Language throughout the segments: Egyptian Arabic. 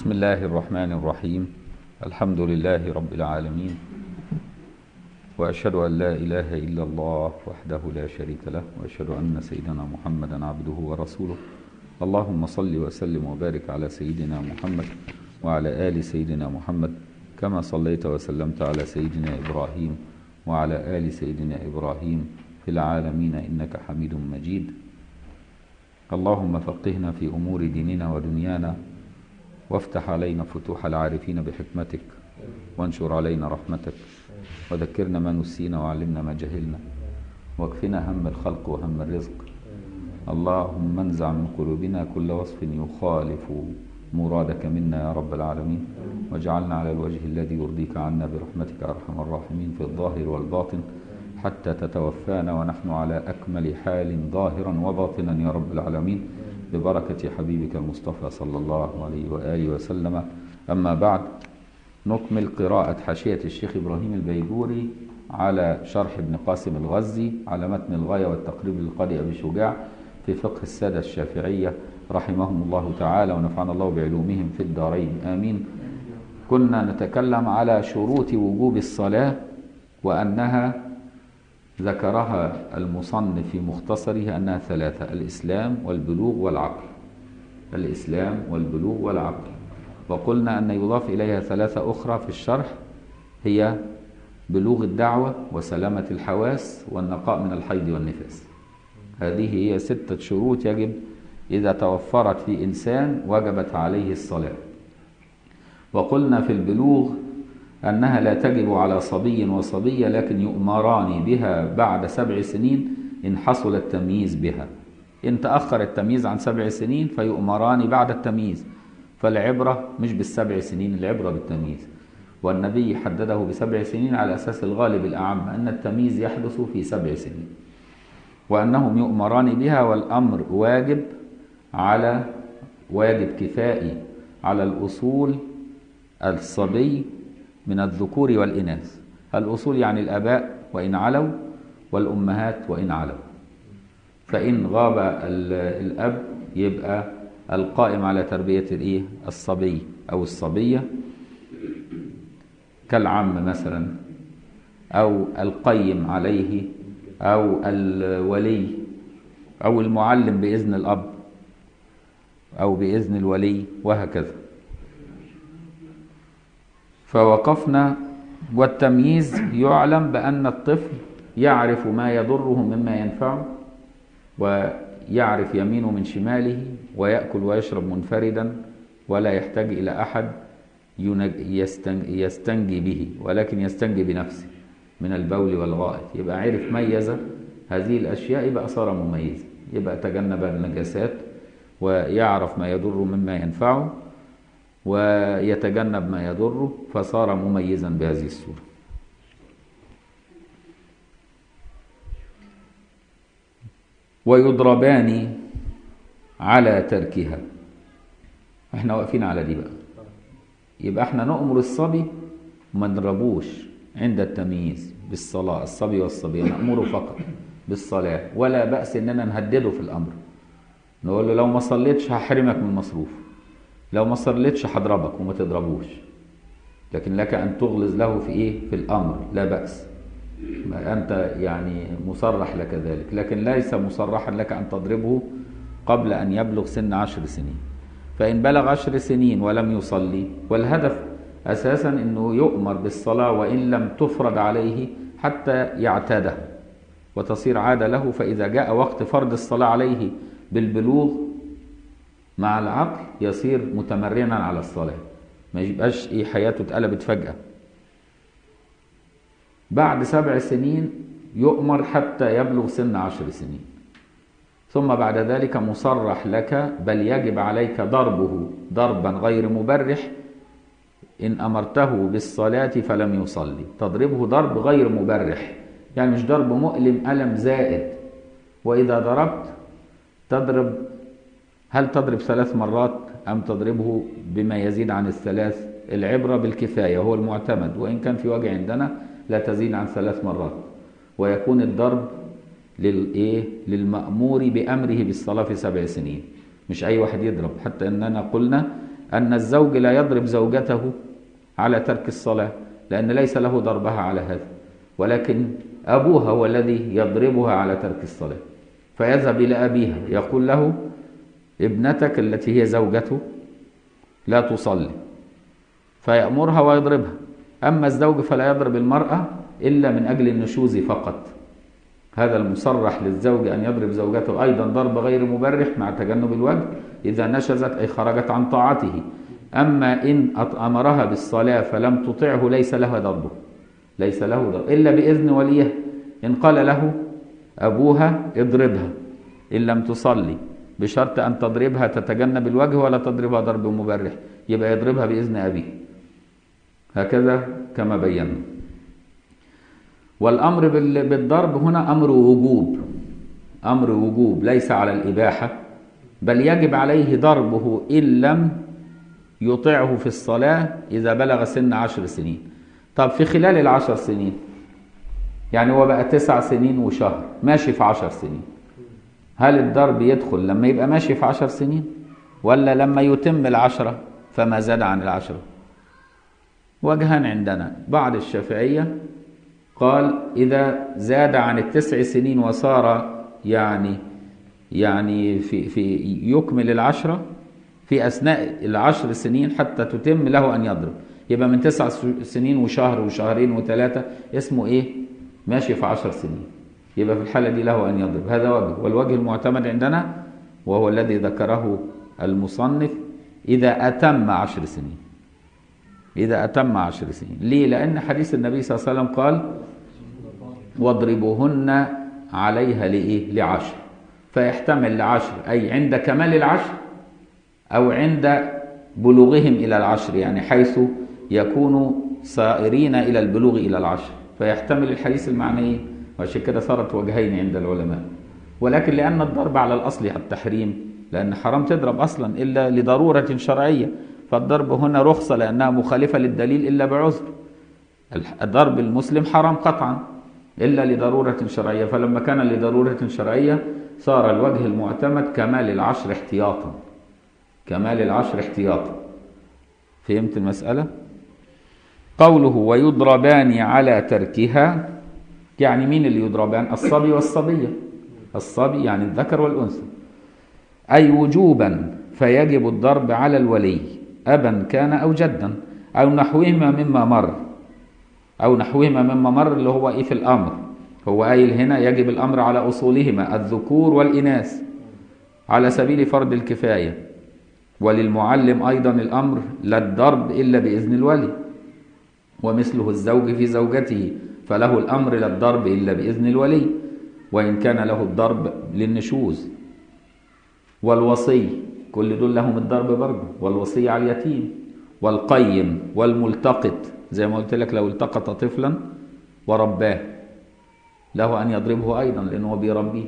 بسم الله الرحمن الرحيم الحمد لله رب العالمين وأشهد أن لا إله إلا الله وحده لا شريك له وأشهد أن سيدنا محمدا عبده ورسوله اللهم صل وسلم وبارك على سيدنا محمد وعلى آل سيدنا محمد كما صليت وسلمت على سيدنا إبراهيم وعلى آل سيدنا إبراهيم في العالمين إنك حميد مجيد اللهم فقهنا في أمور ديننا ودنيانا وافتح علينا فتوح العارفين بحكمتك وانشر علينا رحمتك وذكرنا ما نسينا وعلمنا ما جهلنا واكفنا هم الخلق وهم الرزق اللهم انزع من قلوبنا كل وصف يخالف مرادك منا يا رب العالمين واجعلنا على الوجه الذي يرضيك عنا برحمتك أرحم الراحمين في الظاهر والباطن حتى تتوفانا ونحن على أكمل حال ظاهرا وباطنا يا رب العالمين ببركة حبيبك المصطفى صلى الله عليه وآله وسلم أما بعد نكمل قراءة حاشية الشيخ إبراهيم البيجوري على شرح ابن قاسم الغزي على متن الغاية والتقريب للقارئ أبي شجاع في فقه السادة الشافعية رحمهم الله تعالى ونفعنا الله بعلومهم في الدارين آمين كنا نتكلم على شروط وجوب الصلاة وأنها ذكرها المصنف في مختصره أنها ثلاثة الإسلام والبلوغ والعقل الإسلام والبلوغ والعقل وقلنا أن يضاف إليها ثلاثة أخرى في الشرح هي بلوغ الدعوة وسلامة الحواس والنقاء من الحيض والنفاس هذه هي ستة شروط يجب إذا توفرت في إنسان وجبت عليه الصلاة وقلنا في البلوغ أنها لا تجب على صبي وصبية لكن يؤمران بها بعد سبع سنين إن حصل التمييز بها إن تأخر التمييز عن سبع سنين فيؤمران بعد التمييز فالعبرة مش بالسبع سنين العبرة بالتمييز والنبي حدده بسبع سنين على أساس الغالب الأعم أن التمييز يحدث في سبع سنين وأنهم يؤمران بها والأمر واجب على واجب كفائي على الأصول الصبي من الذكور والإناث الأصول يعني الآباء وإن علوا والأمهات وإن علوا فإن غاب الأب يبقى القائم على تربية الإيه الصبي أو الصبية كالعم مثلا أو القيم عليه أو الولي أو المعلم بإذن الأب أو بإذن الولي وهكذا فوقفنا والتمييز يعلم بأن الطفل يعرف ما يضره مما ينفعه ويعرف يمينه من شماله ويأكل ويشرب منفردا ولا يحتاج إلى أحد يستنجي به ولكن يستنجي بنفسه من البول والغائط يبقى عرف ميز هذه الأشياء يبقى صار مميزا يبقى تجنب النجاسات ويعرف ما يضر مما ينفعه ويتجنب ما يضره فصار مميزا بهذه الصورة ويضربان على تركها احنا واقفين على دي بقى يبقى احنا نأمر الصبي ما نضربوش عند التمييز بالصلاة الصبي والصبية نأمره فقط بالصلاة ولا بأس اننا نهدده في الامر نقول له لو ما صليتش هحرمك من المصروف لو ما صليتش هضربك وما تضربوش لكن لك ان تغلظ له في ايه في الامر لا باس انت يعني مصرح لك ذلك لكن ليس مصرحا لك ان تضربه قبل ان يبلغ سن عشر سنين فان بلغ عشر سنين ولم يصلي والهدف اساسا انه يؤمر بالصلاه وان لم تفرض عليه حتى يعتاده وتصير عاده له فاذا جاء وقت فرض الصلاه عليه بالبلوغ مع العقل يصير متمرنا على الصلاة ما يبقاش ايه حياته اتقلبت فجأة بعد سبع سنين يؤمر حتى يبلغ سن عشر سنين ثم بعد ذلك مصرح لك بل يجب عليك ضربه ضربا غير مبرح إن أمرته بالصلاة فلم يصلي تضربه ضرب غير مبرح يعني مش ضرب مؤلم ألم زائد وإذا ضربت تضرب هل تضرب ثلاث مرات أم تضربه بما يزيد عن الثلاث العبرة بالكفاية هو المعتمد وإن كان في وجه عندنا لا تزيد عن ثلاث مرات ويكون الضرب للإيه للمأمور بأمره بالصلاة في سبع سنين مش أي واحد يضرب حتى أننا قلنا أن الزوج لا يضرب زوجته على ترك الصلاة لأن ليس له ضربها على هذا ولكن أبوها هو الذي يضربها على ترك الصلاة فيذهب إلى أبيها يقول له ابنتك التي هي زوجته لا تصلي فيأمرها ويضربها أما الزوج فلا يضرب المرأة إلا من أجل النشوز فقط هذا المصرح للزوج أن يضرب زوجته أيضا ضرب غير مبرح مع تجنب الوجه إذا نشزت أي خرجت عن طاعته أما إن أمرها بالصلاة فلم تطعه ليس لها ضربه ليس له ضرب إلا بإذن وليها إن قال له أبوها اضربها إن لم تصلي بشرط أن تضربها تتجنب الوجه ولا تضربها ضرب مبرح يبقى يضربها بإذن أبيه هكذا كما بينا والأمر بالضرب هنا أمر وجوب أمر وجوب ليس على الإباحة بل يجب عليه ضربه إن لم يطيعه في الصلاة إذا بلغ سن عشر سنين طب في خلال العشر سنين يعني هو بقى تسع سنين وشهر ماشي في عشر سنين هل الضرب يدخل لما يبقى ماشي في عشر سنين ولا لما يتم العشرة فما زاد عن العشرة وجهان عندنا بعض الشافعية قال إذا زاد عن التسع سنين وصار يعني يعني في في يكمل العشرة في أثناء العشر سنين حتى تتم له أن يضرب يبقى من تسع سنين وشهر وشهرين وثلاثة اسمه إيه؟ ماشي في عشر سنين يبقى في الحالة دي له أن يضرب هذا وجه والوجه المعتمد عندنا وهو الذي ذكره المصنف إذا أتم عشر سنين إذا أتم عشر سنين ليه؟ لأن حديث النبي صلى الله عليه وسلم قال واضربوهن عليها لإيه؟ لعشر فيحتمل لعشر أي عند كمال العشر أو عند بلوغهم إلى العشر يعني حيث يكونوا صائرين إلى البلوغ إلى العشر فيحتمل الحديث المعنى وعشان كده صارت وجهين عند العلماء ولكن لأن الضرب على الأصل التحريم لأن حرام تضرب أصلا إلا لضرورة شرعية فالضرب هنا رخصة لأنها مخالفة للدليل إلا بعذر ضرب المسلم حرام قطعا إلا لضرورة شرعية فلما كان لضرورة شرعية صار الوجه المعتمد كمال العشر احتياطا كمال العشر احتياطا فهمت المسألة؟ قوله ويضربان على تركها يعني مين اللي يضربان الصبي والصبية الصبي يعني الذكر والأنثى أي وجوبا فيجب الضرب على الولي أبا كان أو جدا أو نحوهما مما مر أو نحوهما مما مر اللي هو إيه في الأمر هو قايل هنا يجب الأمر على أصولهما الذكور والإناث على سبيل فرض الكفاية وللمعلم أيضا الأمر لا الضرب إلا بإذن الولي ومثله الزوج في زوجته فله الأمر لا الضرب إلا بإذن الولي وإن كان له الضرب للنشوز والوصي كل دول لهم الضرب برضه والوصي على اليتيم والقيم والملتقط زي ما قلت لك لو التقط طفلا ورباه له أن يضربه أيضا لأنه بيربيه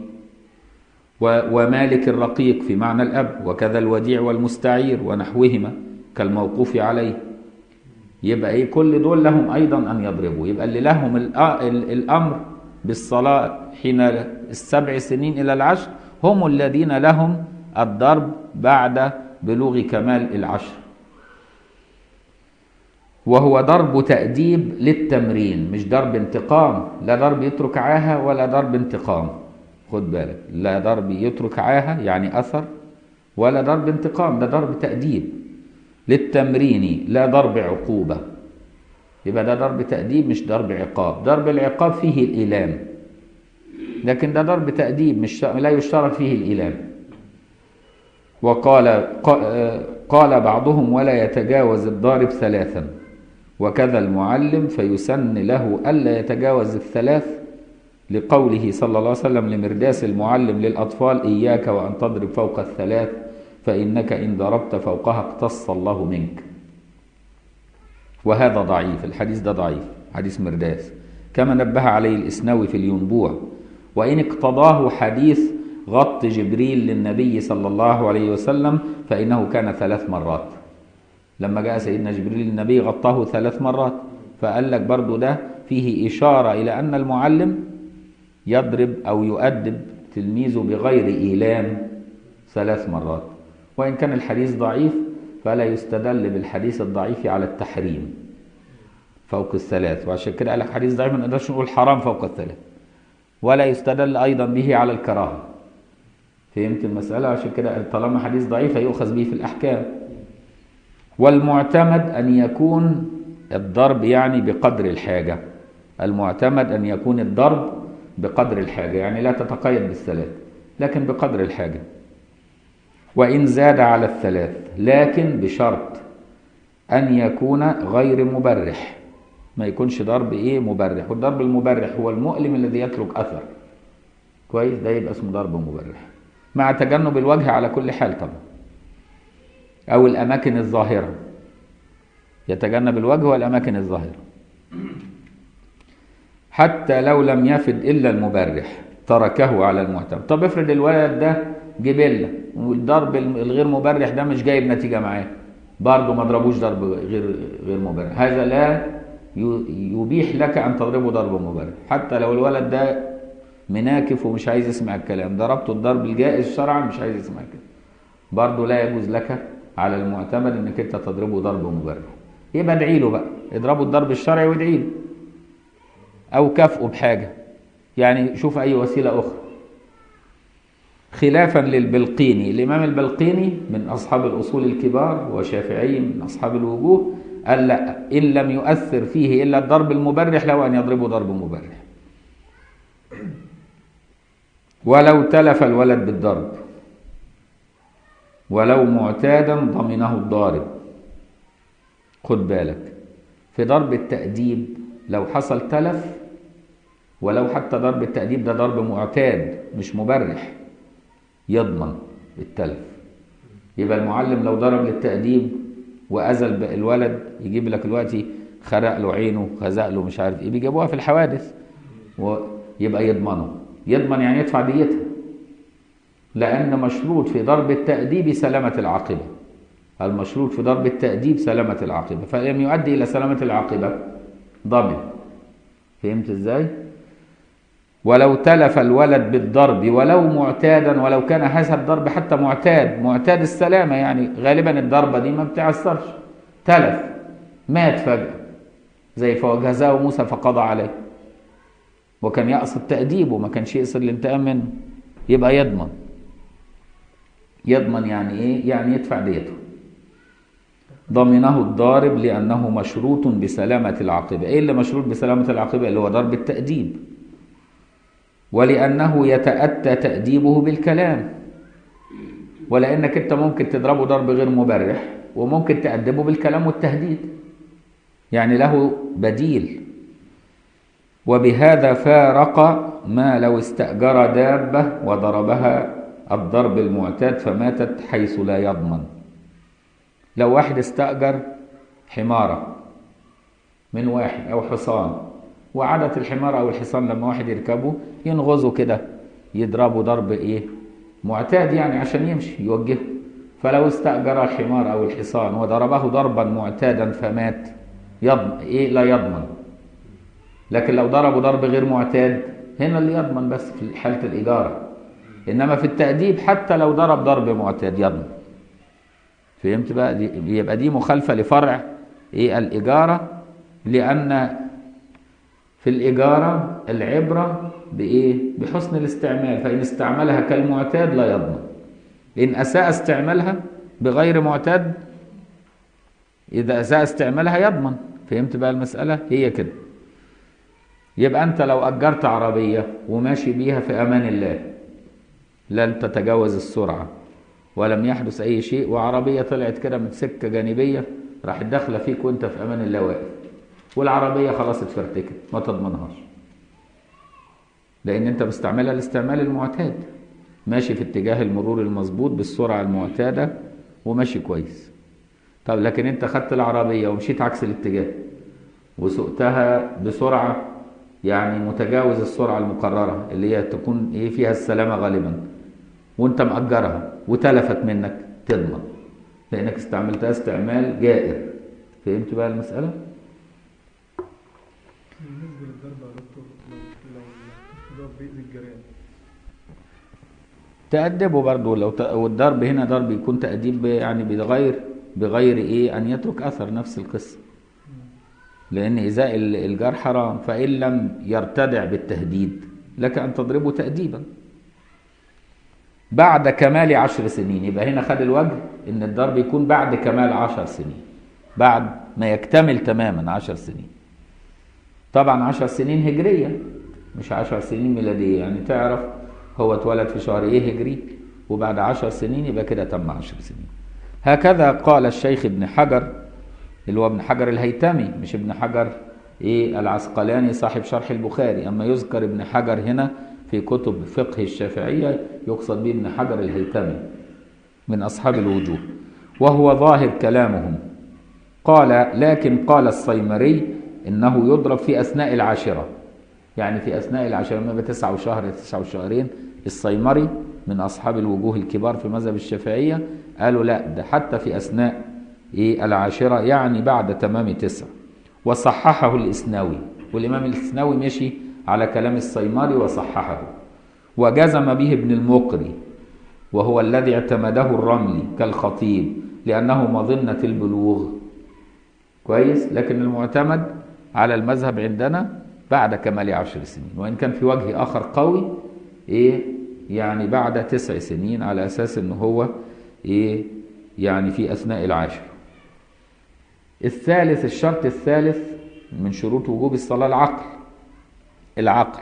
ومالك الرقيق في معنى الأب وكذا الوديع والمستعير ونحوهما كالموقوف عليه يبقى ايه كل دول لهم ايضا ان يضربوا يبقى اللي لهم الامر بالصلاه حين السبع سنين الى العشر هم الذين لهم الضرب بعد بلوغ كمال العشر وهو ضرب تأديب للتمرين مش ضرب انتقام لا ضرب يترك عاهة ولا ضرب انتقام خد بالك لا ضرب يترك عاهة يعني أثر ولا ضرب انتقام ده ضرب تأديب للتمرين لا ضرب عقوبة يبقى ده ضرب تأديب مش ضرب عقاب ضرب العقاب فيه الإيلام لكن ده ضرب تأديب مش لا يشترط فيه الإيلام وقال قال بعضهم ولا يتجاوز الضارب ثلاثا وكذا المعلم فيسن له ألا يتجاوز الثلاث لقوله صلى الله عليه وسلم لمرداس المعلم للأطفال إياك وأن تضرب فوق الثلاث فإنك إن ضربت فوقها اقتص الله منك وهذا ضعيف الحديث ده ضعيف حديث مرداس كما نبه عليه الإسنوي في الينبوع وإن اقتضاه حديث غط جبريل للنبي صلى الله عليه وسلم فإنه كان ثلاث مرات لما جاء سيدنا جبريل النبي غطاه ثلاث مرات فقال لك برضو ده فيه إشارة إلى أن المعلم يضرب أو يؤدب تلميذه بغير إيلام ثلاث مرات وإن كان الحديث ضعيف فلا يستدل بالحديث الضعيف على التحريم فوق الثلاث وعشان كده قال لك حديث ضعيف ما نقدرش نقول حرام فوق الثلاث ولا يستدل ايضا به على الكراهه فهمت المساله عشان كده طالما حديث ضعيف يؤخذ به في الاحكام والمعتمد ان يكون الضرب يعني بقدر الحاجه المعتمد ان يكون الضرب بقدر الحاجه يعني لا تتقيد بالثلاث لكن بقدر الحاجه وان زاد على الثلاث لكن بشرط ان يكون غير مبرح ما يكونش ضرب ايه مبرح والضرب المبرح هو المؤلم الذي يترك اثر كويس ده يبقى اسمه ضرب مبرح مع تجنب الوجه على كل حال طبعا او الاماكن الظاهره يتجنب الوجه والاماكن الظاهره حتى لو لم يفد الا المبرح تركه على المعتمد طب افرض الولد ده جبله والضرب الغير مبرح ده مش جايب نتيجه معاه برضه ما ضربوش ضرب غير غير مبرح هذا لا يبيح لك ان تضربه ضرب مبرح حتى لو الولد ده مناكف ومش عايز يسمع الكلام ضربته الضرب الجائز شرعا مش عايز يسمع الكلام برضه لا يجوز لك على المعتمد انك انت تضربه ضرب مبرح يبقى ادعي له بقى اضربه الضرب الشرعي وادعي له او كافئه بحاجه يعني شوف اي وسيله اخرى خلافا للبلقيني الامام البلقيني من اصحاب الاصول الكبار وشافعي من اصحاب الوجوه قال لا ان لم يؤثر فيه الا الضرب المبرح له ان يضربه ضرب مبرح ولو تلف الولد بالضرب ولو معتادا ضمنه الضارب خد بالك في ضرب التأديب لو حصل تلف ولو حتى ضرب التأديب ده ضرب معتاد مش مبرح يضمن التلف يبقى المعلم لو ضرب للتأديب وأزل الولد يجيب لك دلوقتي خرق له عينه خزق له مش عارف ايه بيجيبوها في الحوادث ويبقى يضمنه يضمن يعني يدفع ديتها لأن مشروط في ضرب التأديب سلامة العاقبة المشروط في ضرب التأديب سلامة العاقبة فلم يؤدي إلى سلامة العاقبة ضمن فهمت ازاي؟ ولو تلف الولد بالضرب ولو معتادا ولو كان هذا الضرب حتى معتاد معتاد السلامة يعني غالبا الضربة دي ما بتعثرش تلف مات فجأة زي فوجهزاه موسى فقضى عليه وكان يقصد تأديبه ما كانش يقصد الانتقام منه يبقى يضمن يضمن يعني ايه يعني يدفع ديته ضمنه الضارب لأنه مشروط بسلامة العاقبة ايه اللي مشروط بسلامة العاقبة اللي هو ضرب التأديب ولأنه يتأتى تأديبه بالكلام ولأنك أنت ممكن تضربه ضرب غير مبرح وممكن تأدبه بالكلام والتهديد يعني له بديل وبهذا فارق ما لو استأجر دابة وضربها الضرب المعتاد فماتت حيث لا يضمن لو واحد استأجر حمارة من واحد أو حصان وعادة الحمار أو الحصان لما واحد يركبه ينغزه كده يضربه ضرب إيه معتاد يعني عشان يمشي يوجهه فلو استأجر الحمار أو الحصان وضربه ضربا معتادا فمات يضمن إيه لا يضمن لكن لو ضربه ضرب غير معتاد هنا اللي يضمن بس في حالة الإجارة إنما في التأديب حتى لو ضرب ضرب معتاد يضمن فهمت بقى دي يبقى دي مخالفة لفرع إيه الإجارة لأن في الإجارة العبرة بإيه؟ بحسن الاستعمال فإن استعملها كالمعتاد لا يضمن إن أساء استعمالها بغير معتاد إذا أساء استعمالها يضمن فهمت بقى المسألة؟ هي كده يبقى أنت لو أجرت عربية وماشي بيها في أمان الله لن تتجاوز السرعة ولم يحدث أي شيء وعربية طلعت كده من سكة جانبية راحت داخلة فيك وأنت في أمان الله واقف والعربية خلاص اتفرتكت ما تضمنهاش لأن أنت مستعملها الاستعمال المعتاد ماشي في اتجاه المرور المظبوط بالسرعة المعتادة وماشي كويس طب لكن أنت خدت العربية ومشيت عكس الاتجاه وسقتها بسرعة يعني متجاوز السرعة المقررة اللي هي تكون ايه فيها السلامة غالبا وانت مأجرها وتلفت منك تضمن لأنك استعملتها استعمال جائر فهمت بقى المسألة؟ بالنسبة للضرب يا دكتور لو لو الطفل ده بيأذي الجيران تأدبه برضه لو ت... والضرب هنا ضرب يكون تأديب يعني بغير بغير ايه ان يترك اثر نفس القصه لان ازاء ال- الجار حرام فان لم يرتدع بالتهديد لك ان تضربه تاديبا بعد كمال عشر سنين يبقى هنا خد الوجه ان الضرب يكون بعد كمال عشر سنين بعد ما يكتمل تماما عشر سنين طبعا عشر سنين هجرية مش عشر سنين ميلادية يعني تعرف هو اتولد في شهر ايه هجري وبعد عشر سنين يبقى كده تم عشر سنين هكذا قال الشيخ ابن حجر اللي هو ابن حجر الهيتمي مش ابن حجر ايه العسقلاني صاحب شرح البخاري اما يذكر ابن حجر هنا في كتب فقه الشافعية يقصد به ابن حجر الهيتمي من أصحاب الوجوه وهو ظاهر كلامهم قال لكن قال الصيمري إنه يضرب في أثناء العاشرة يعني في أثناء العاشرة ما بتسعة وشهر تسعة وشهرين الصيمري من أصحاب الوجوه الكبار في مذهب الشافعية قالوا لا ده حتى في أثناء إيه العاشرة يعني بعد تمام تسع وصححه الإسناوي والإمام الإسناوي مشي على كلام الصيمري وصححه وجزم به ابن المقري وهو الذي اعتمده الرملي كالخطيب لأنه مظنة البلوغ كويس لكن المعتمد على المذهب عندنا بعد كمال عشر سنين وإن كان في وجه آخر قوي إيه يعني بعد تسع سنين على أساس إن هو إيه يعني في أثناء العاشر الثالث الشرط الثالث من شروط وجوب الصلاة العقل العقل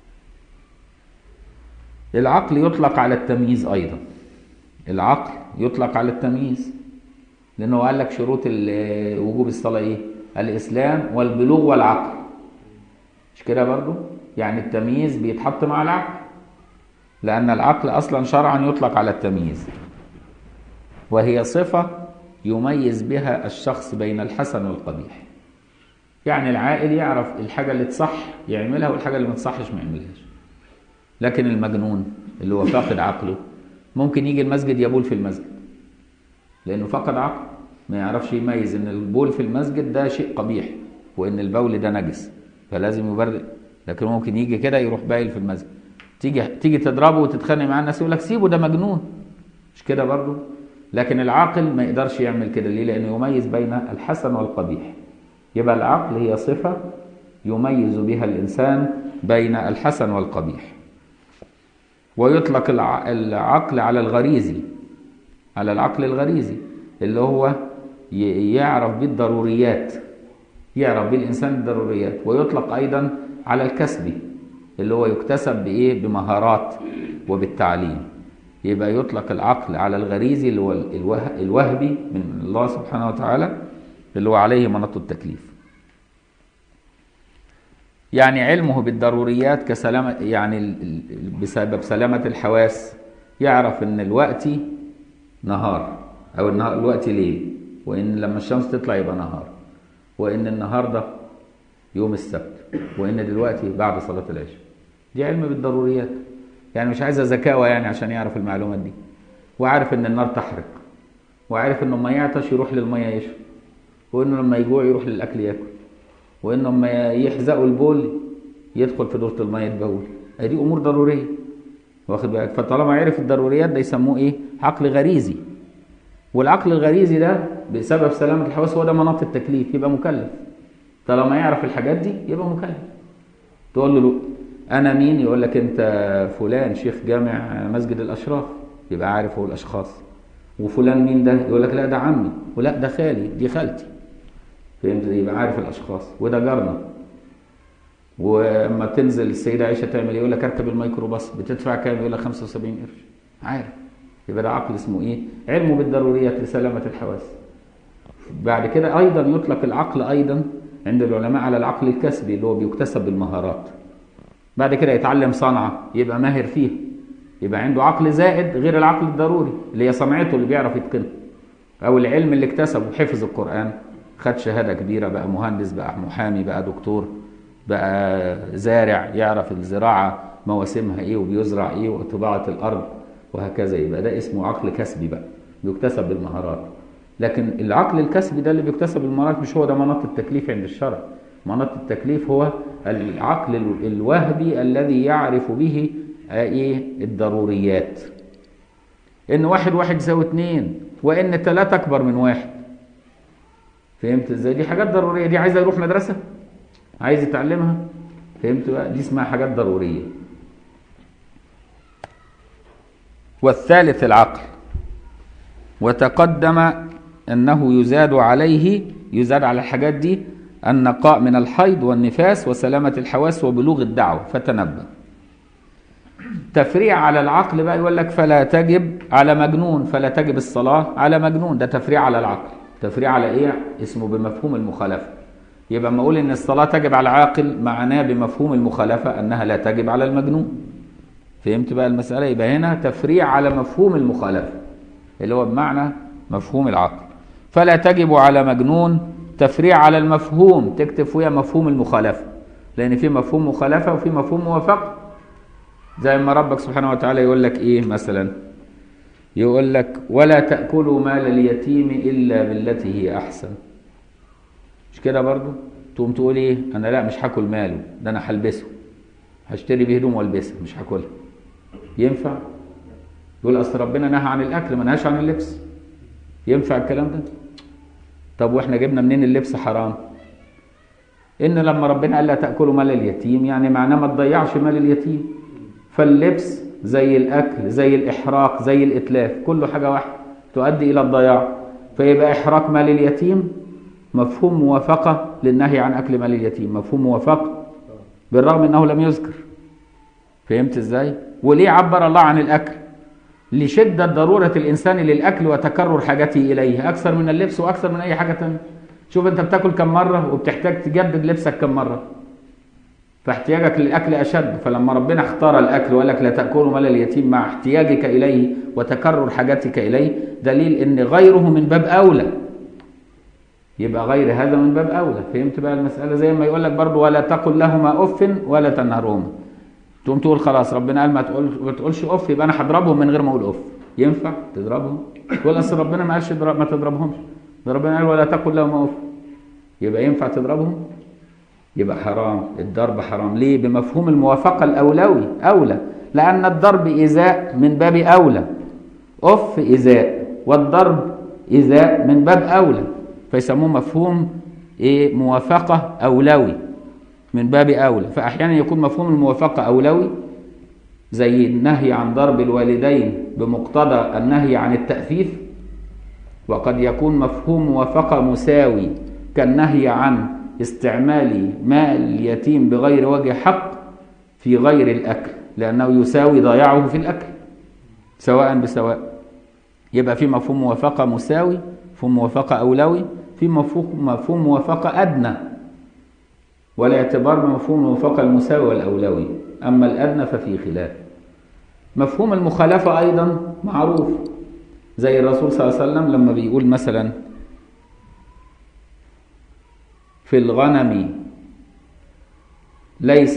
العقل يطلق على التمييز أيضا العقل يطلق على التمييز لأنه قال لك شروط ال- وجوب الصلاة إيه الإسلام والبلوغ والعقل مش كده برضو يعني التمييز بيتحط مع العقل لأن العقل أصلا شرعا يطلق على التمييز وهي صفة يميز بها الشخص بين الحسن والقبيح يعني العاقل يعرف الحاجة اللي تصح يعملها والحاجة اللي ما تصحش ما يعملهاش لكن المجنون اللي هو فاقد عقله ممكن يجي المسجد يبول في المسجد لأنه فقد عقل ما يعرفش يميز إن البول في المسجد ده شيء قبيح وإن البول ده نجس فلازم يبرد لكن ممكن يجي كده يروح بايل في المسجد تيجي تيجي تضربه وتتخانق مع الناس يقول لك سيبه ده مجنون مش كده برضه لكن العاقل ما يقدرش يعمل كده ليه لأنه يميز بين الحسن والقبيح يبقى العقل هي صفة يميز بها الإنسان بين الحسن والقبيح ويطلق الع- العقل على الغريزي على العقل الغريزي اللي هو ي- يعرف بالضروريات يعرف بالإنسان الضروريات ويطلق أيضا على الكسبي اللي هو يكتسب بإيه بمهارات وبالتعليم يبقى يطلق العقل على الغريزي اللي هو الوه- الوهبي من الله سبحانه وتعالى اللي هو عليه مناط التكليف يعني علمه بالضروريات كسلامة يعني ال- ال- بسبب سلامة الحواس يعرف ان الوقت نهار او النهار الوقت ليل وان لما الشمس تطلع يبقى نهار وان النهارده يوم السبت وان دلوقتي بعد صلاة العشاء دي علم بالضروريات يعني مش عايزه ذكاوة يعني عشان يعرف المعلومات دي وعارف ان النار تحرق وعارف انه لما يعطش يروح للميه يشرب وانه لما يجوع يروح للاكل ياكل وانه لما يحزقوا البول يدخل في دورة الميه يتبول دي امور ضروريه واخد بالك فطالما عرف الضروريات ده يسموه ايه عقل غريزي والعقل الغريزي ده بسبب سلامة الحواس هو ده مناط التكليف يبقى مكلف طالما يعرف الحاجات دي يبقى مكلف تقول له انا مين يقول لك انت فلان شيخ جامع مسجد الاشراف يبقى عارف هو الاشخاص وفلان مين ده يقول لك لا ده عمي ولا ده خالي دي خالتي فهمت يبقى عارف الاشخاص وده جارنا واما تنزل السيده عائشه تعمل ايه يقول لك اركب الميكروباص بتدفع كام يقول لك 75 قرش عارف يبقى ده عقل اسمه ايه علمه بالضروريات لسلامه الحواس بعد كده ايضا يطلق العقل ايضا عند العلماء على العقل الكسبي اللي هو بيكتسب بالمهارات بعد كده يتعلم صنعه يبقى ماهر فيها يبقى عنده عقل زائد غير العقل الضروري اللي هي صنعته اللي بيعرف يتقنها او العلم اللي اكتسبه حفظ القران خد شهاده كبيره بقى مهندس بقى محامي بقى دكتور بقى زارع يعرف الزراعه مواسمها ايه وبيزرع ايه وطباعه الارض وهكذا يبقى ده اسمه عقل كسبي بقى بيكتسب بالمهارات لكن العقل الكسبي ده اللي بيكتسب بالمهارات مش هو ده مناط التكليف عند الشرع مناط التكليف هو العقل ال- الوهبي الذي يعرف به ايه الضروريات ان واحد واحد يساوي اتنين وان تلاتة اكبر من واحد فهمت ازاي دي حاجات ضروريه دي عايزه يروح مدرسه عايز يتعلمها فهمت بقى دي اسمها حاجات ضروريه والثالث العقل وتقدم انه يزاد عليه يزاد على الحاجات دي النقاء من الحيض والنفاس وسلامه الحواس وبلوغ الدعوه فتنبه تفريع على العقل بقى يقول لك فلا تجب على مجنون فلا تجب الصلاة على مجنون ده تفريع على العقل تفريع على ايه اسمه بمفهوم المخالفة يبقى ما اقول ان الصلاة تجب على العاقل معناه بمفهوم المخالفة انها لا تجب على المجنون فهمت بقى المسألة يبقى هنا تفريع على مفهوم المخالفة اللي هو بمعنى مفهوم العقل فلا تجب على مجنون تفريع على المفهوم تكتب فيها مفهوم المخالفة لان في مفهوم مخالفة وفي مفهوم موافقة زي ما ربك سبحانه وتعالى يقول لك ايه مثلا يقول لك ولا تأكلوا مال اليتيم إلا بالتي هي أحسن مش كده برضو تقوم تقول ايه انا لا مش هاكل ماله ده انا هلبسه هشتري بيه هدوم والبسها مش هاكلها ينفع يقول اصل ربنا نهى عن الاكل ما نهاش عن اللبس ينفع الكلام ده طب واحنا جبنا منين اللبس حرام ان لما ربنا قال لا تاكلوا مال اليتيم يعني معناه ما تضيعش مال اليتيم فاللبس زي الاكل زي الاحراق زي الاتلاف كله حاجه واحده تؤدي الى الضياع فيبقى احراق مال اليتيم مفهوم موافقه للنهي عن اكل مال اليتيم مفهوم موافقه بالرغم انه لم يذكر فهمت ازاي وليه عبر الله عن الاكل لشدة ضرورة الإنسان للأكل وتكرر حاجته إليه أكثر من اللبس وأكثر من أي حاجة تانية شوف أنت بتاكل كم مرة وبتحتاج تجدد لبسك كم مرة فاحتياجك للأكل أشد فلما ربنا اختار الأكل وقال لك لا تأكلوا مال اليتيم مع احتياجك إليه وتكرر حاجتك إليه دليل إن غيره من باب أولى يبقى غير هذا من باب أولى فهمت بقى المسألة زي ما يقول لك برضه ولا تقل لهما أف ولا تنهرهما تقوم تقول خلاص ربنا قال ما تقول ما تقولش اف يبقى انا هضربهم من غير ما اقول اف ينفع تضربهم تقول اصل ربنا ما قالش اضرب ما تضربهمش ده ربنا قال ولا تقل لهم اف يبقى ينفع تضربهم يبقى حرام الضرب حرام ليه بمفهوم الموافقه الاولوي اولى لان الضرب ايذاء من باب اولى اف ايذاء والضرب ايذاء من باب اولى فيسموه مفهوم ايه موافقه اولوي من باب أولى فأحيانا يكون مفهوم الموافقة أولوي زي النهي عن ضرب الوالدين بمقتضى النهي عن التأثيف وقد يكون مفهوم موافقة مساوي كالنهي عن استعمال مال اليتيم بغير وجه حق في غير الأكل لأنه يساوي ضياعه في الأكل سواء بسواء يبقى في مفهوم موافقة مساوي مفهوم موافقة أولوي في مفهوم مفهوم موافقة أدنى والاعتبار بمفهوم الموافقة المساوي والأولوي أما الأدنى ففي خلاف مفهوم المخالفة أيضا معروف زي الرسول صلى الله عليه وسلم لما بيقول مثلا في الغنم ليس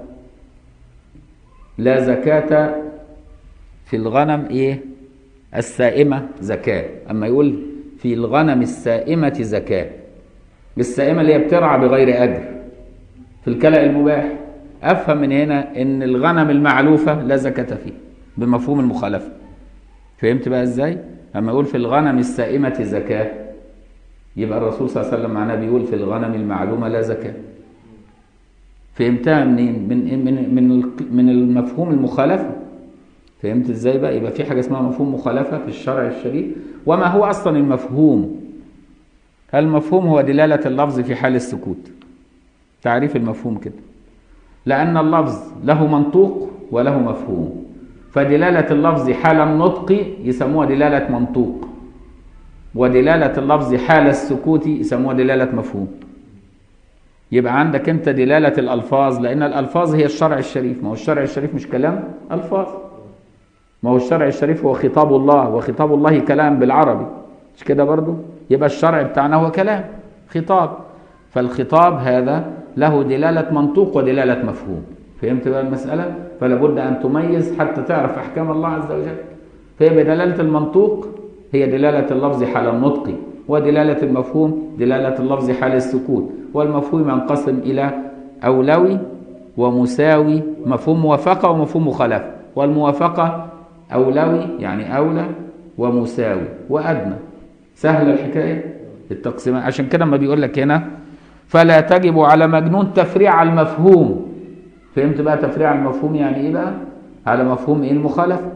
لا زكاة في الغنم إيه السائمة زكاة أما يقول في الغنم السائمة زكاة السائمة اللي هي بترعى بغير أجر في الكلأ المباح أفهم من هنا إن الغنم المعلوفة لا زكاة فيه بمفهوم المخالفة فهمت بقى إزاي؟ أما يقول في الغنم السائمة زكاة يبقى الرسول صلى الله عليه وسلم معناه بيقول في الغنم المعلومة لا زكاة فهمتها منين؟ من من من من المفهوم المخالفة فهمت ازاي بقى؟ يبقى في حاجة اسمها مفهوم مخالفة في الشرع الشريف وما هو أصلا المفهوم؟ المفهوم هو دلالة اللفظ في حال السكوت تعريف المفهوم كده لأن اللفظ له منطوق وله مفهوم فدلالة اللفظ حال النطق يسموها دلالة منطوق ودلالة اللفظ حال السكوت يسموها دلالة مفهوم يبقى عندك انت دلالة الألفاظ لأن الألفاظ هي الشرع الشريف ما هو الشرع الشريف مش كلام ألفاظ ما هو الشرع الشريف هو خطاب الله وخطاب الله كلام بالعربي مش كده برضو يبقى الشرع بتاعنا هو كلام خطاب فالخطاب هذا له دلالة منطوق ودلالة مفهوم فهمت بقى المسألة فلا بد أن تميز حتى تعرف أحكام الله عز وجل فهي بدلالة المنطوق هي دلالة اللفظ حال النطق ودلالة المفهوم دلالة اللفظ حال السكوت والمفهوم ينقسم إلى أولوي ومساوي مفهوم موافقة ومفهوم مخالفة والموافقة أولوي يعني أولى ومساوي وأدنى سهل الحكاية التقسيمات عشان كده ما بيقول لك هنا فلا تجب على مجنون تفريع المفهوم فهمت بقى تفريع المفهوم يعني ايه بقى على مفهوم ايه المخالفه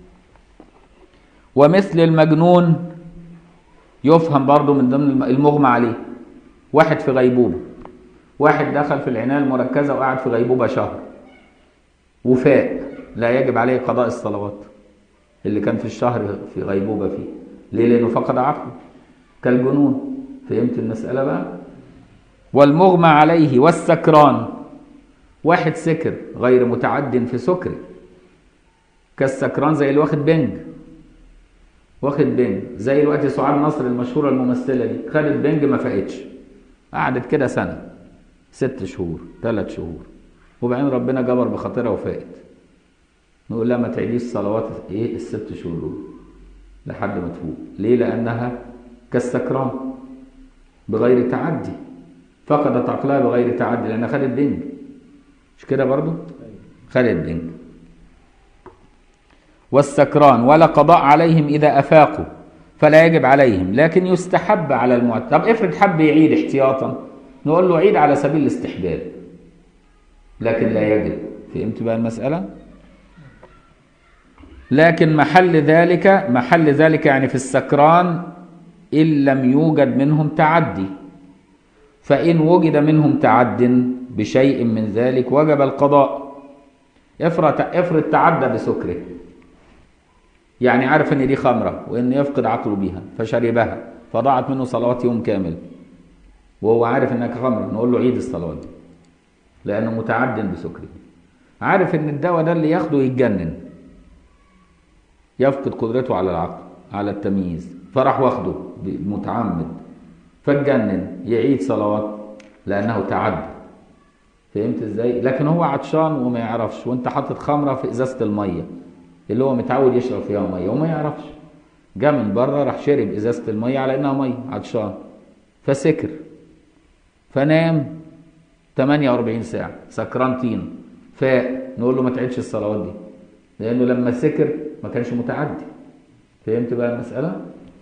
ومثل المجنون يفهم برضو من ضمن الم- المغمى عليه واحد في غيبوبة واحد دخل في العناية المركزة وقعد في غيبوبة شهر وفاق لا يجب عليه قضاء الصلوات اللي كان في الشهر في غيبوبة فيه ليه لأنه فقد عقله كالجنون فهمت المسألة بقى والمغمى عليه والسكران واحد سكر غير متعد في سكره كالسكران زي اللي واخد بنج واخد بنج زي الوقت سعاد نصر المشهوره الممثله دي خدت بنج ما فاقتش قعدت كده سنه ست شهور ثلاث شهور وبعدين ربنا جبر بخاطرها وفاقت نقول لها ما تعيديش صلوات ايه الست شهور دول لحد ما تفوق ليه لانها كالسكران بغير تعدي فقدت عقلها بغير تعدي لانها خدت بنج مش كده برضو خدت بنج والسكران ولا قضاء عليهم إذا أفاقوا فلا يجب عليهم لكن يستحب على المعتاد طب افرض حب يعيد احتياطا نقول له عيد على سبيل الاستحباب لكن لا يجب فهمت بقى المسألة لكن محل ذلك محل ذلك يعني في السكران إن لم يوجد منهم تعدي فإن وجد منهم تعد بشيء من ذلك وجب القضاء افرض افرض تعدى بسكره يعني عارف ان دي خمره وان يفقد عقله بيها فشربها فضاعت منه صلوات يوم كامل وهو عارف انها خمره نقول له عيد الصلوات دي لانه متعد بسكره عارف ان الدواء ده اللي ياخده يتجنن يفقد قدرته على العقل على التمييز فراح واخده متعمد فاتجنن يعيد صلوات لانه تعد فهمت ازاي لكن هو عطشان وما يعرفش وانت حاطط خمره في ازازه الميه اللي هو متعود يشرب فيها ميه وما يعرفش جه من بره راح شرب ازازه الميه على انها ميه عطشان فسكر فنام 48 ساعه سكران طين فاق نقول له ما تعيدش الصلوات دي لانه لما سكر ما كانش متعدي فهمت بقى المساله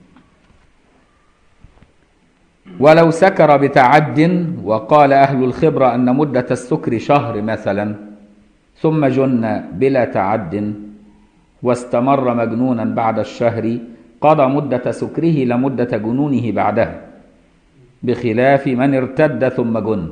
ولو سكر بتعد وقال اهل الخبره ان مده السكر شهر مثلا ثم جن بلا تعد واستمر مجنونا بعد الشهر قضى مدة سكره لمدة جنونه بعدها بخلاف من ارتد ثم جن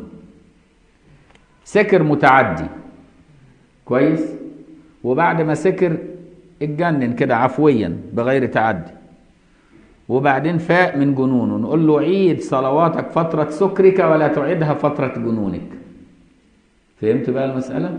سكر متعدي كويس وبعد ما سكر اتجنن كده عفويا بغير تعدي وبعدين فاق من جنونه نقول له عيد صلواتك فترة سكرك ولا تعيدها فترة جنونك فهمت بقى المسألة؟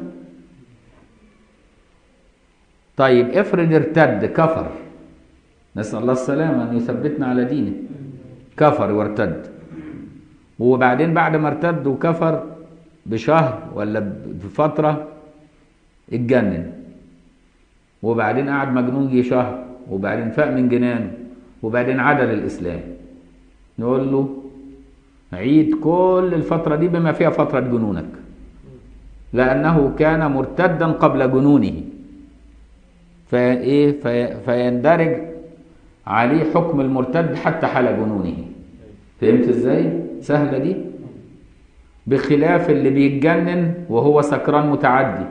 طيب افرض ارتد كفر نسأل الله السلامة أن يثبتنا على دينه كفر وارتد وبعدين بعد ما ارتد وكفر بشهر ولا بفترة اتجنن وبعدين قعد مجنون جه شهر وبعدين فاق من جنانه وبعدين عاد للإسلام نقول له عيد كل الفترة دي بما فيها فترة جنونك لأنه كان مرتدا قبل جنونه فايه في فيندرج عليه حكم المرتد حتى حال جنونه فهمت ازاي سهله دي بخلاف اللي بيتجنن وهو سكران متعدي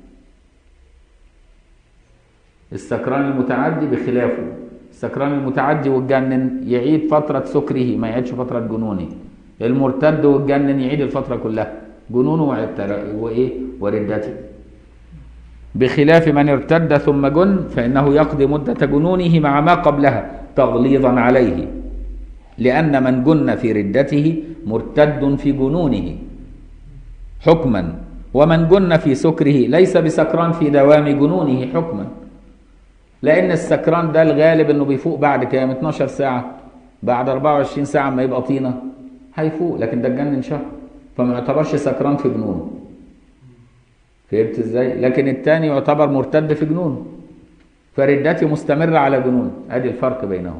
السكران المتعدي بخلافه السكران المتعدي والجنن يعيد فترة سكره ما يعيدش فترة جنونه المرتد والجنن يعيد الفترة كلها جنونه وإيه وردته بخلاف من ارتد ثم جن فإنه يقضي مدة جنونه مع ما قبلها تغليظا عليه لأن من جن في ردته مرتد في جنونه حكما ومن جن في سكره ليس بسكران في دوام جنونه حكما لأن السكران ده الغالب إنه بيفوق بعد كام 12 ساعة بعد 24 ساعة ما يبقى طينة هيفوق لكن ده اتجنن شهر فما يعتبرش سكران في جنونه فهمت ازاي لكن الثاني يعتبر مرتد في جنونه فردته مستمرة على جنون ادي الفرق بينهم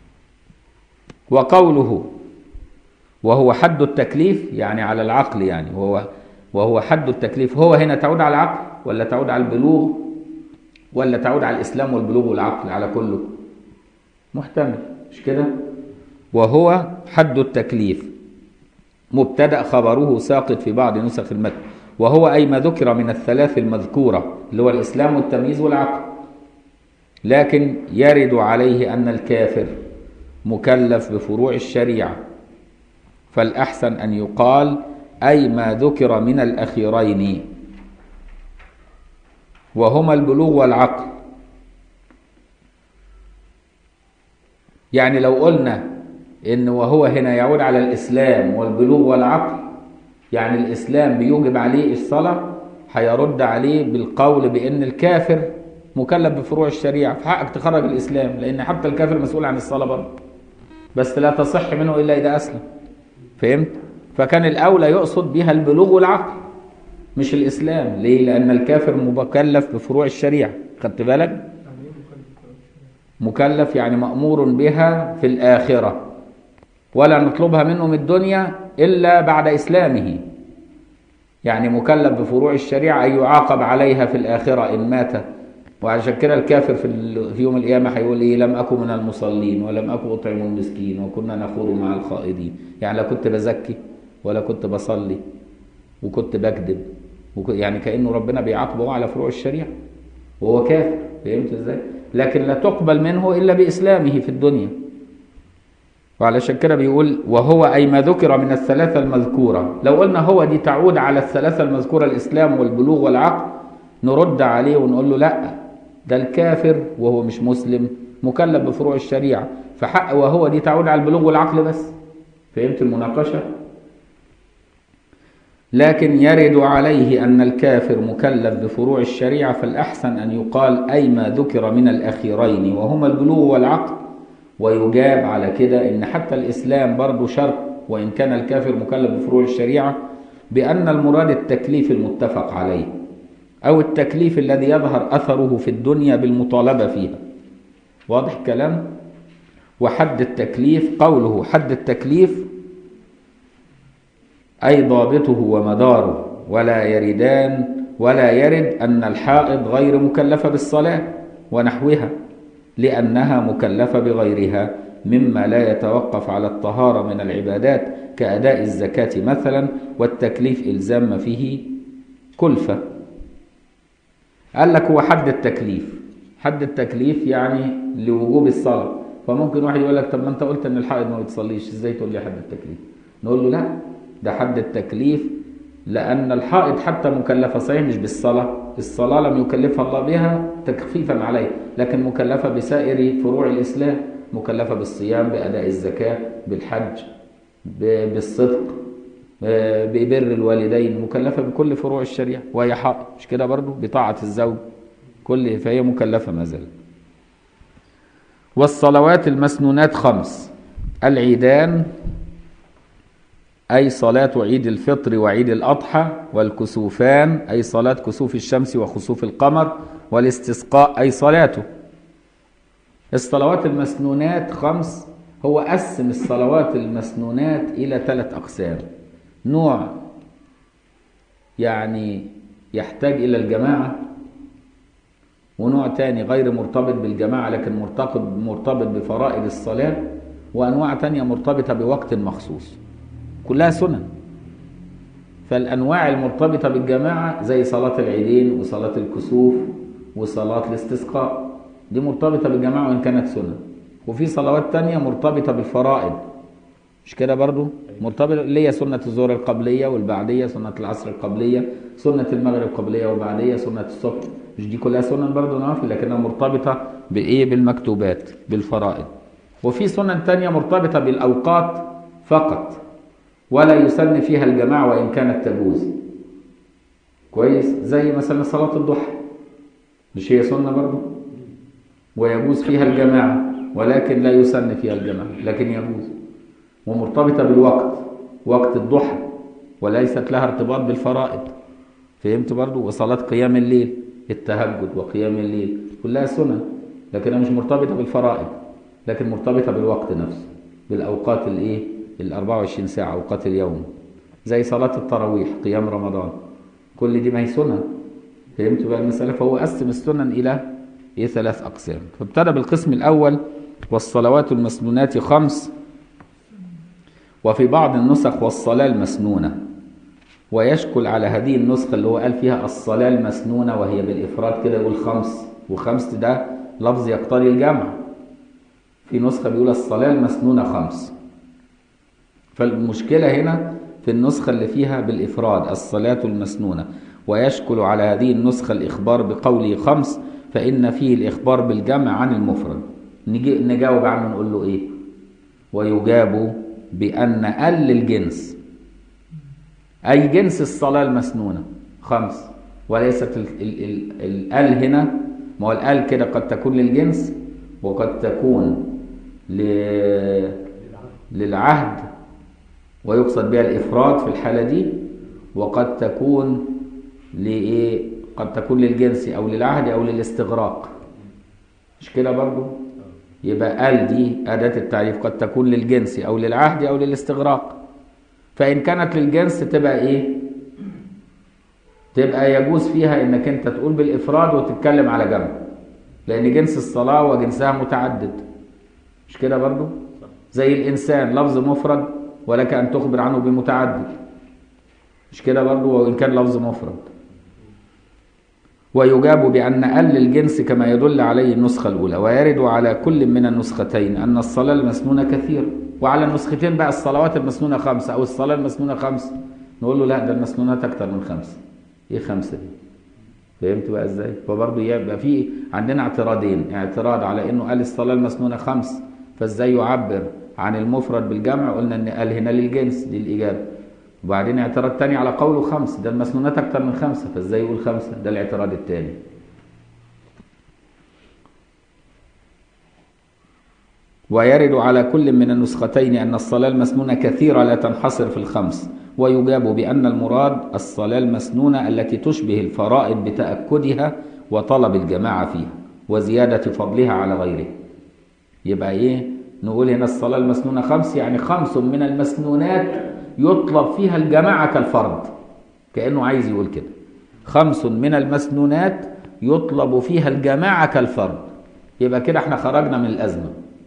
وقوله وهو حد التكليف يعني على العقل يعني وهو وهو حد التكليف هو هنا تعود على العقل ولا تعود على البلوغ ولا تعود على الاسلام والبلوغ والعقل على كله محتمل مش كده وهو حد التكليف مبتدأ خبره ساقط في بعض نسخ المتن وهو أي ما ذكر من الثلاث المذكورة اللي هو الإسلام والتمييز والعقل لكن يرد عليه أن الكافر مكلف بفروع الشريعة فالأحسن أن يقال أي ما ذكر من الأخيرين وهما البلوغ والعقل يعني لو قلنا إن وهو هنا يعود على الإسلام والبلوغ والعقل يعني الإسلام بيوجب عليه الصلاة هيرد عليه بالقول بأن الكافر مكلف بفروع الشريعة فحقك تخرج الإسلام لأن حتى الكافر مسؤول عن الصلاة برضه بس لا تصح منه إلا إذا أسلم فهمت؟ فكان الأولى يقصد بها البلوغ والعقل مش الإسلام ليه؟ لأن الكافر مكلف بفروع الشريعة خدت بالك؟ يعني ايه مخالف مكلف يعني مأمور بها في الآخرة ولا نطلبها منه من الدنيا إلا بعد إسلامه يعني مكلف بفروع الشريعة أن يعاقب عليها في الآخرة إن مات وعشان كده الكافر في, ال- في يوم القيامة هيقول إيه لم أكن من المصلين ولم أكن أطعم المسكين وكنا نخوض مع الخائضين يعني لا كنت بزكي ولا كنت بصلي وكنت بكذب وك- يعني كأنه ربنا بيعاقبه على فروع الشريعة وهو كافر فهمت ازاي؟ لكن لا تقبل منه إلا بإسلامه في الدنيا وعلشان كده بيقول وهو أي ما ذكر من الثلاثة المذكورة لو قلنا هو دي تعود على الثلاثة المذكورة الإسلام والبلوغ والعقل نرد عليه ونقول له لا ده الكافر وهو مش مسلم مكلف بفروع الشريعة فحق وهو دي تعود على البلوغ والعقل بس فهمت المناقشة لكن يرد عليه أن الكافر مكلف بفروع الشريعة فالأحسن أن يقال أي ما ذكر من الأخيرين وهما البلوغ والعقل ويجاب على كده ان حتى الاسلام برضه شرط وان كان الكافر مكلف بفروع الشريعه بان المراد التكليف المتفق عليه او التكليف الذي يظهر اثره في الدنيا بالمطالبه فيها واضح الكلام وحد التكليف قوله حد التكليف اي ضابطه ومداره ولا يردان ولا يرد ان الحائض غير مكلفه بالصلاه ونحوها لأنها مكلفة بغيرها مما لا يتوقف على الطهارة من العبادات كأداء الزكاة مثلا والتكليف إلزام ما فيه كلفة قال لك هو حد التكليف حد التكليف يعني لوجوب الصلاة فممكن واحد يقول لك طب ما انت قلت ان الحائض ما بتصليش ازاي تقول لي حد التكليف نقول له لا ده حد التكليف لأن الحائض حتى مكلفة صحيح مش بالصلاة الصلاة لم يكلفها الله بها تخفيفا عليه لكن مكلفة بسائر فروع الإسلام مكلفة بالصيام بأداء الزكاة بالحج ب- بالصدق ب- ببر الوالدين مكلفة بكل فروع الشريعة وهي حائض مش كده برضو بطاعة الزوج كل فهي مكلفة ما زالت والصلوات المسنونات خمس العيدان أي صلاة عيد الفطر وعيد الأضحى والكسوفان أي صلاة كسوف الشمس وخسوف القمر والاستسقاء أي صلاته الصلوات المسنونات خمس هو قسم الصلوات المسنونات إلى ثلاث أقسام نوع يعني يحتاج إلى الجماعة ونوع تاني غير مرتبط بالجماعة لكن مرتبط مرتبط بفرائض الصلاة وأنواع تانية مرتبطة بوقت مخصوص كلها سنن فالأنواع المرتبطة بالجماعة زي صلاة العيدين وصلاة الكسوف وصلاة الاستسقاء دي مرتبطة بالجماعة وإن كانت سنن وفي صلوات تانية مرتبطة بالفرائض مش كده برضو مرتبطة اللي هي سنة الظهر القبلية والبعدية سنة العصر القبلية سنة المغرب قبلية وبعدية سنة الصبح مش دي كلها سنن برضو نوافل لكنها مرتبطة بإيه بالمكتوبات بالفرائض وفي سنن تانية مرتبطة بالأوقات فقط ولا يسن فيها الجماعة وإن كانت تجوز كويس زي مثلا صلاة الضحى مش هي سنة برضو ويجوز فيها الجماعة ولكن لا يسن فيها الجماعة لكن يجوز ومرتبطة بالوقت وقت الضحى وليست لها ارتباط بالفرائض فهمت برضو وصلاة قيام الليل التهجد وقيام الليل كلها سنن لكنها مش مرتبطة بالفرائض لكن مرتبطة بالوقت نفسه بالأوقات الإيه ال 24 ساعة أوقات اليوم زي صلاة التراويح قيام رمضان كل دي ما هي سنن فهمت بقى المسألة فهو قسم السنن إلى إيه ثلاث أقسام فابتدى بالقسم الأول والصلوات المسنونات خمس وفي بعض النسخ والصلاة المسنونة ويشكل على هذه النسخة اللي هو قال فيها الصلاة المسنونة وهي بالإفراد كده يقول خمس وخمس ده لفظ يقتضي الجمع في نسخة بيقول الصلاة المسنونة خمس فالمشكلة هنا في النسخة اللي فيها بالإفراد الصلاة المسنونة ويشكل على هذه النسخة الإخبار بقوله خمس فإن فيه الإخبار بالجمع عن المفرد نجي نجاوب عنه نقول له إيه ويجاب بأن ال للجنس أي جنس الصلاة المسنونة خمس وليست ال ال ال ال هنا ما هو الال كده قد تكون للجنس وقد تكون ل... للعهد ويقصد بها الإفراد في الحالة دي وقد تكون لإيه قد تكون للجنس أو للعهد أو للاستغراق مش كده برضو يبقى ال دي أداة التعريف قد تكون للجنس أو للعهد أو للاستغراق فإن كانت للجنس تبقى إيه تبقى يجوز فيها إنك أنت تقول بالإفراد وتتكلم على جنب لأن جنس الصلاة وجنسها متعدد مش كده برضو زي الإنسان لفظ مفرد ولك أن تخبر عنه بمتعدد مش كده برضو وإن كان لفظ مفرد ويجاب بأن ال الجنس كما يدل عليه النسخة الأولى ويرد على كل من النسختين أن الصلاة المسنونة كثير وعلى النسختين بقى الصلوات المسنونة خمسة أو الصلاة المسنونة خمسة نقول له لا ده المسنونات أكتر من خمسة إيه خمسة دي؟ فهمت بقى إزاي؟ فبرضه يبقى في عندنا اعتراضين اعتراض على إنه قال الصلاة المسنونة خمس فإزاي يعبر عن المفرد بالجمع قلنا إن قال هنا للجنس دي الإجابة وبعدين اعتراض تاني على قوله خمس ده المسنونات أكتر من خمسة فإزاي يقول خمسة ده الاعتراض التاني ويرد على كل من النسختين أن الصلاة المسنونة كثيرة لا تنحصر في الخمس ويجاب بأن المراد الصلاة المسنونة التي تشبه الفرائض بتأكدها وطلب الجماعة فيها وزيادة فضلها على غيره يبقى إيه نقول هنا الصلاة المسنونة خمس يعني خمس من المسنونات يطلب فيها الجماعة كالفرد كأنه عايز يقول كده خمس من المسنونات يطلب فيها الجماعة كالفرد يبقى كده احنا خرجنا من الأزمة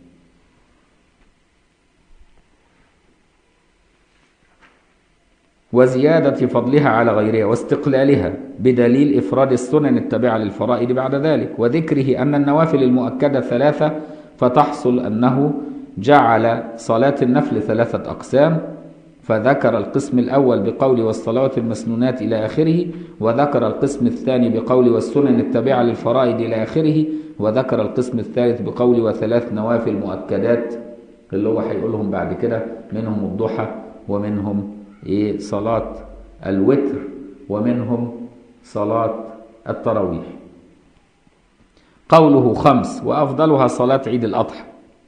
وزيادة فضلها على غيرها واستقلالها بدليل إفراد السنن التابعة للفرائض بعد ذلك وذكره أن النوافل المؤكدة ثلاثة فتحصل أنه جعل صلاة النفل ثلاثة أقسام فذكر القسم الأول بقول والصلوات المسنونات إلى آخره وذكر القسم الثاني بقول والسنن التابعة للفرائض إلى آخره وذكر القسم الثالث بقول وثلاث نوافل مؤكدات اللي هو هيقولهم بعد كده منهم الضحى ومنهم إيه صلاة الوتر ومنهم صلاة التراويح قوله خمس وأفضلها صلاة عيد الأضحى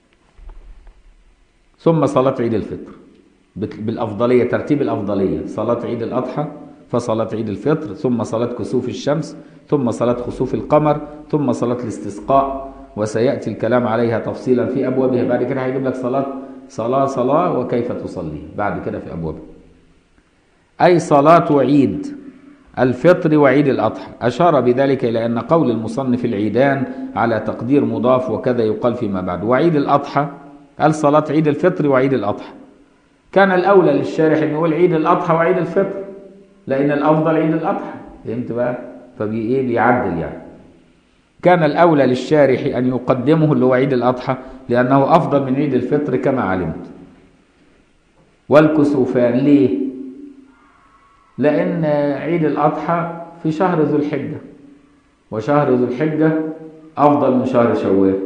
ثم صلاة عيد الفطر بالأفضلية ترتيب الأفضلية صلاة عيد الأضحى فصلاة عيد الفطر ثم صلاة كسوف الشمس ثم صلاة خسوف القمر ثم صلاة الاستسقاء وسيأتي الكلام عليها تفصيلا في أبوابها بعد كده هيجيب لك صلاة صلاة صلاة وكيف تصلي بعد كده في أبوابها أي صلاة عيد الفطر وعيد الأضحى أشار بذلك إلى أن قول المصنف العيدان على تقدير مضاف وكذا يقال فيما بعد وعيد الأضحى قال صلاة عيد الفطر وعيد الأضحى كان الأولى للشارح أن يقول عيد الأضحى وعيد الفطر لأن الأفضل عيد الأضحى فهمت بقى فبي إيه بيعدل يعني كان الأولى للشارح أن يقدمه اللي هو عيد الأضحى لأنه أفضل من عيد الفطر كما علمت والكسوفان ليه لأن عيد الأضحى في شهر ذو الحجة وشهر ذو الحجة أفضل من شهر شوال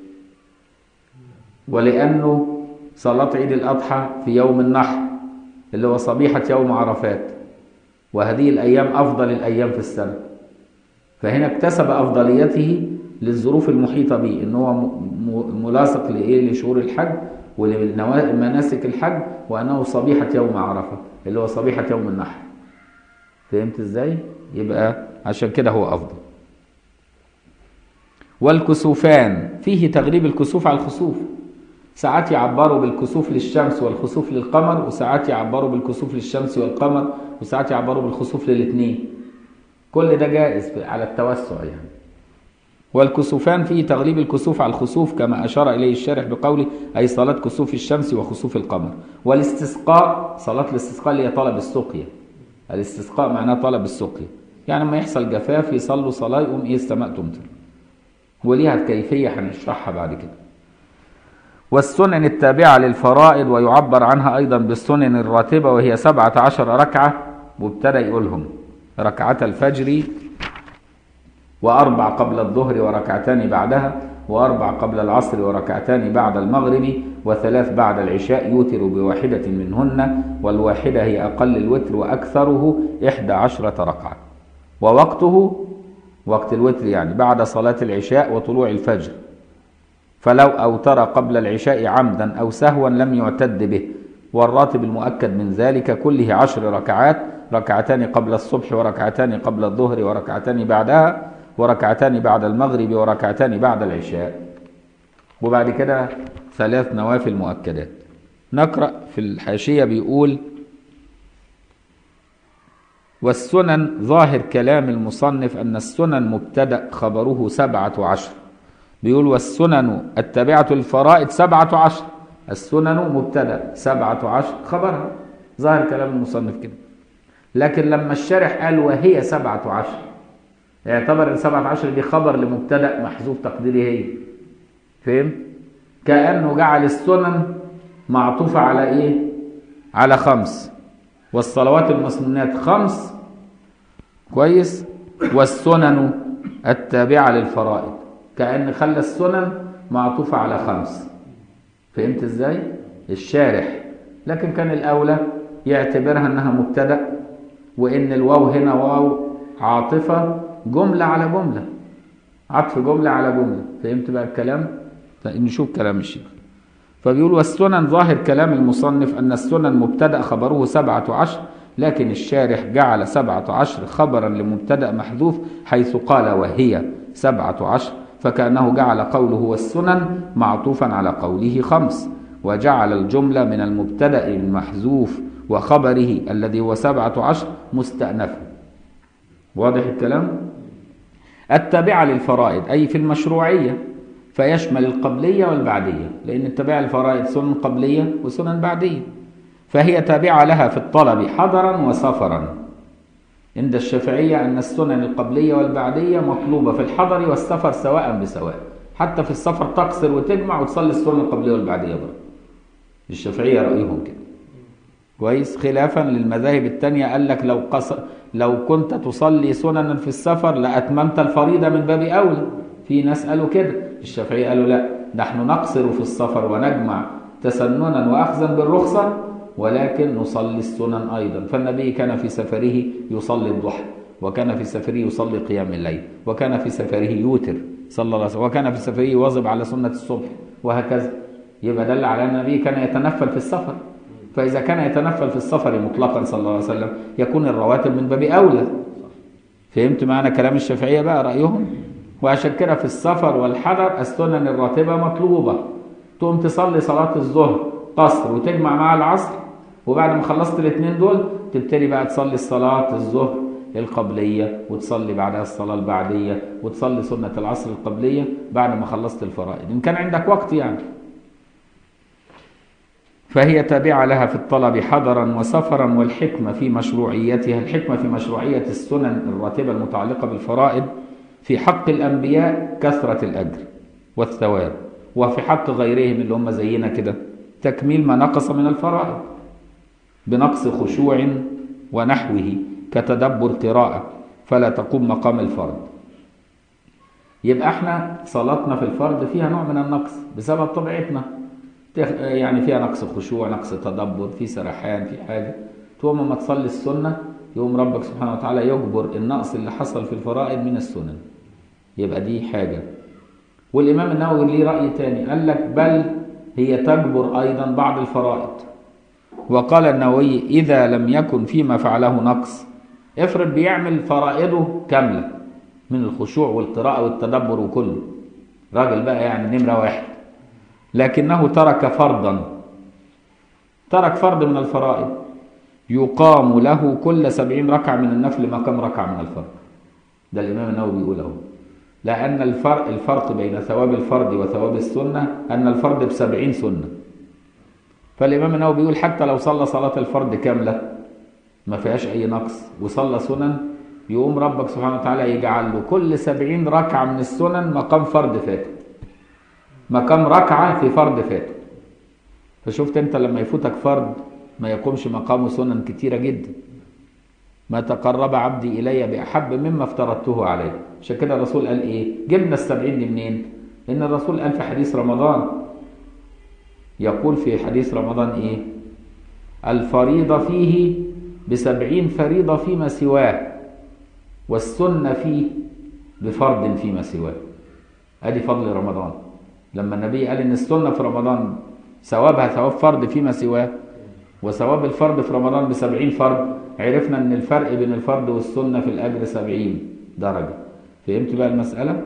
ولأنه صلاة عيد الأضحى في يوم النحر اللي هو صبيحة يوم عرفات وهذه الأيام أفضل الأيام في السنة فهنا اكتسب أفضليته للظروف المحيطة به إن هو ملاصق لإيه لشهور الحج ولمناسك الحج وأنه صبيحة يوم عرفة اللي هو صبيحة يوم النحر فهمت ازاي يبقى عشان كده هو افضل والكسوفان فيه تغريب الكسوف على الخسوف ساعات يعبروا بالكسوف للشمس والخسوف للقمر وساعات يعبروا بالكسوف للشمس والقمر وساعات يعبروا بالخسوف للاثنين كل ده جائز على التوسع يعني والكسوفان فيه تغليب الكسوف على الخسوف كما أشار إليه الشارح بقوله أي صلاة كسوف الشمس وخسوف القمر والاستسقاء صلاة الاستسقاء اللي هي طلب السقيا الاستسقاء معناه طلب السقيا يعني لما يحصل جفاف يصلوا صلاة يقوم إيه السماء تمطر وليها كيفية هنشرحها بعد كده والسنن التابعة للفرائض ويعبر عنها أيضا بالسنن الراتبة وهي سبعة عشر ركعة وابتدى يقولهم ركعة الفجر وأربع قبل الظهر وركعتان بعدها وأربع قبل العصر وركعتان بعد المغرب وثلاث بعد العشاء يوتر بواحدة منهن والواحدة هي أقل الوتر وأكثره إحدى عشرة ركعة ووقته وقت الوتر يعني بعد صلاة العشاء وطلوع الفجر فلو أوتر قبل العشاء عمدا أو سهوا لم يعتد به والراتب المؤكد من ذلك كله عشر ركعات ركعتان قبل الصبح وركعتان قبل الظهر وركعتان بعدها وركعتان بعد المغرب وركعتان بعد العشاء وبعد كده ثلاث نوافل مؤكدات نقرأ في الحاشية بيقول والسنن ظاهر كلام المصنف أن السنن مبتدأ خبره سبعة عشر بيقول والسنن التابعة للفرائض سبعة عشر السنن مبتدأ سبعة عشر خبرها ظاهر كلام المصنف كده لكن لما الشارح قال وهي سبعة عشر يعتبر ان سبعة عشر دي خبر لمبتدأ محذوف تقديري هي فهم؟ كأنه جعل السنن معطوفة على ايه؟ على خمس والصلوات المسنونات خمس كويس والسنن التابعة للفرائض كأن خلى السنن معطوفة على خمس فهمت ازاي؟ الشارح لكن كان الأولى يعتبرها انها مبتدأ وان الواو هنا واو عاطفة جملة على جملة عطف جملة على جملة فهمت بقى الكلام؟ نشوف كلام الشيخ فبيقول والسنن ظاهر كلام المصنف أن السنن مبتدأ خبره سبعة عشر لكن الشارح جعل سبعة عشر خبرا لمبتدأ محذوف حيث قال وهي سبعة عشر فكأنه جعل قوله والسنن معطوفا على قوله خمس وجعل الجملة من المبتدأ المحذوف وخبره الذي هو سبعة عشر مستأنفا واضح الكلام؟ التابعة للفرائض أي في المشروعية فيشمل القبلية والبعدية لأن التابعة للفرائض سنن قبلية وسنن بعدية فهي تابعة لها في الطلب حضرا وسفرا عند الشافعية أن السنن القبلية والبعدية مطلوبة في الحضر والسفر سواء بسواء حتى في السفر تقصر وتجمع وتصلي السنن القبلية والبعدية برضه الشافعية رأيهم كده كويس خلافا للمذاهب التانية قال لك لو قصر لو كنت تصلي سننا في السفر لأتممت الفريضة من باب أولى في ناس قالوا كده الشافعية قالوا لا نحن نقصر في السفر ونجمع تسننا وأخذا بالرخصة ولكن نصلي السنن أيضا فالنبي كان في سفره يصلي الضحى وكان في سفره يصلي قيام الليل وكان في سفره يوتر صلى الله عليه وسلم وكان في سفره يواظب على سنة الصبح وهكذا يبقى دل على أن النبي كان يتنفل في السفر فإذا كان يتنفل في السفر مطلقا صلى الله عليه وسلم يكون الرواتب من باب أولى فهمت معنى كلام الشافعية بقى رأيهم وعشان كده في السفر والحضر السنن الراتبة مطلوبة تقوم تصلي صلاة الظهر قصر وتجمع مع العصر وبعد ما خلصت الاثنين دول تبتدي بقى تصلي الصلاة الظهر القبلية وتصلي بعدها الصلاة البعدية وتصلي سنة العصر القبلية بعد ما خلصت الفرائض إن كان عندك وقت يعني فهي تابعة لها في الطلب حضرا وسفرا والحكمة في مشروعيتها الحكمة في مشروعية السنن الراتبة المتعلقة بالفرائض في حق الأنبياء كثرة الأجر والثواب وفي حق غيرهم اللي هم زينا كده تكميل ما نقص من الفرائض بنقص خشوع ونحوه كتدبر قراءة فلا تقوم مقام الفرض يبقى احنا صلاتنا في الفرض فيها نوع من النقص بسبب طبيعتنا يعني فيها نقص خشوع نقص تدبر في سرحان في حاجة تقوم لما تصلي السنة يقوم ربك سبحانه وتعالى يجبر النقص اللي حصل في الفرائض من السنن يبقى دي حاجة والإمام النووي ليه رأي تاني قال لك بل هي تجبر أيضا بعض الفرائض وقال النووي إذا لم يكن فيما فعله نقص افرض بيعمل فرائضه كاملة من الخشوع والقراءة والتدبر وكله راجل بقى يعني نمرة واحد لكنه ترك فرضا ترك فرض من الفرائض يقام له كل سبعين ركعة من النفل مقام ركعة من الفرض ده الإمام النووي بيقول اهو لأن الفرق, الفرق بين ثواب الفرد وثواب السنة أن الفرد بسبعين سنة فالإمام النووي بيقول حتى لو صلى صلاة الفرد كاملة ما فيهاش أي نقص وصلى سنن يقوم ربك سبحانه وتعالى يجعل له كل سبعين ركعة من السنن مقام فرد فاتت مقام ركعة في فرد فاتت فشفت انت لما يفوتك فرد ما يقومش مقامه سنن كتيرة جدا ما تقرب عبدي إلي بأحب مما افترضته عليه عشان كده الرسول قال إيه جبنا السبعين دي منين إن الرسول قال في حديث رمضان يقول في حديث رمضان إيه الفريضة فيه بسبعين فريضة فيما سواه والسنة فيه بفرض فيما سواه ادي فضل رمضان لما النبي قال ان السنة في رمضان ثوابها ثواب فرض فيما سواه وثواب الفرض في رمضان بسبعين فرض عرفنا ان الفرق بين الفرض والسنة في الاجر سبعين درجة فهمت بقى المسألة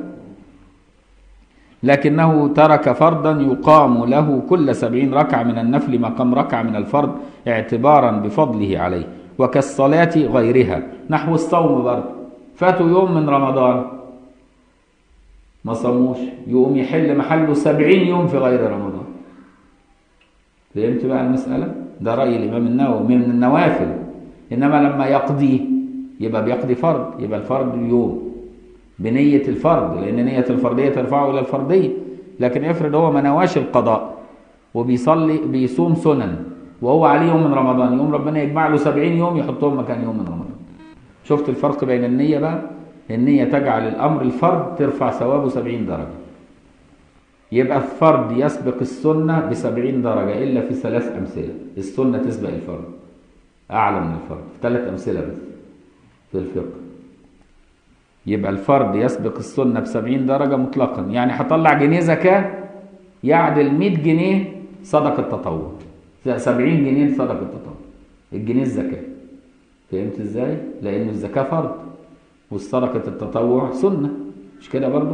لكنه ترك فرضا يقام له كل سبعين ركعة من النفل مقام ركعة من الفرض اعتبارا بفضله عليه وكالصلاة غيرها نحو الصوم برضه فاتوا يوم من رمضان ما صاموش يقوم يحل محله سبعين يوم في غير رمضان فهمت بقى المسألة ده رأي الإمام النووي من النوافل إنما لما يقضي يبقى بيقضي فرض يبقى الفرض يوم بنية الفرض لأن نية الفردية ترفعه إلى الفردية لكن افرض هو ما نواش القضاء وبيصلي بيصوم سنن وهو عليه يوم من رمضان يوم ربنا يجمع له 70 يوم يحطهم مكان يوم من رمضان شفت الفرق بين النية بقى النية تجعل الأمر الفرض ترفع ثوابه 70 درجة يبقى الفرض يسبق السنة بسبعين درجة إلا في ثلاث أمثلة السنة تسبق الفرض أعلى من الفرض ثلاث أمثلة بس في الفقه يبقى الفرض يسبق السنة بسبعين درجة مطلقا يعني هطلع جنيه زكاة يعدل 100 جنيه صدقة تطوع 70 جنيه صدقة تطوع الجنيه الزكاة فهمت ازاي؟ لأن الزكاة فرض والصدقة التطوع سنة مش كده برضه؟